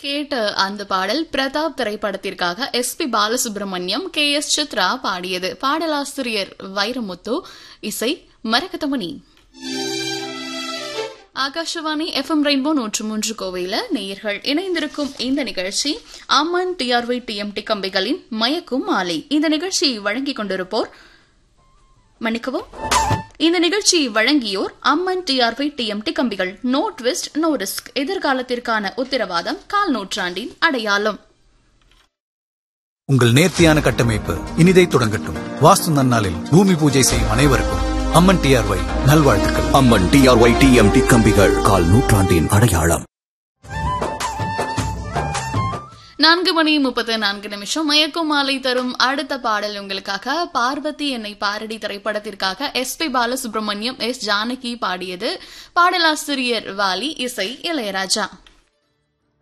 கேட்ட அந்த பாடல் பிரதாப் திரைப்படத்திற்காக S P Balasubrahmanyam K S Chithra பாடியது பாடலாசிரியர் வைரமுத்து இசை மரகதமணி ஆகாஷவாணி எஃப்எம் ரெயின்போ நூற்று மூன்று கோவையில் நேயர்கள் இணைந்திருக்கும் இந்த நிகழ்ச்சி அம்மன் டிஆர்ஒய் டிஎம்டி கம்பிகளின் மயக்கும் மாலை இந்த நிகழ்ச்சியை வழங்கிக் கொண்டிருப்போர் மன்னிக்கவும் இந்த நிகழ்ச்சி வழங்கியோர் அம்மன் டிஆர்ஒய் டிஎம்டி கம்பிகள் நோ ட்விஸ்ட் நோ ரிஸ்க் எதிர்காலத்திற்கான உத்தரவாதம் கால் நூற்றாண்டின் அடையாளம் உங்கள் நேர்த்தியான கட்டமைப்பு இனிதை தொடங்கட்டும் வாஸ்து நன்னாளில் பூமி பூஜை செய்யும் அனைவருக்கும் அம்மன் டிஆர்ஒய் நல்வாழ்த்துக்கள் அம்மன் டிஆர்ஒய் டிஎம்டி கம்பிகள் கால் நூற்றாண்டின் அடையாளம் நான்கு மணி முப்பத்து நான்கு நிமிஷம் மயக்கும் மாலை தரும் அடுத்த பாடல் உங்களுக்காக பார்வதி என்னை பாரடி திரைப்படத்திற்காக S P Balasubrahmanyam S Janaki பாடியது பாடலாசிரியர் வாலி இசை இளையராஜா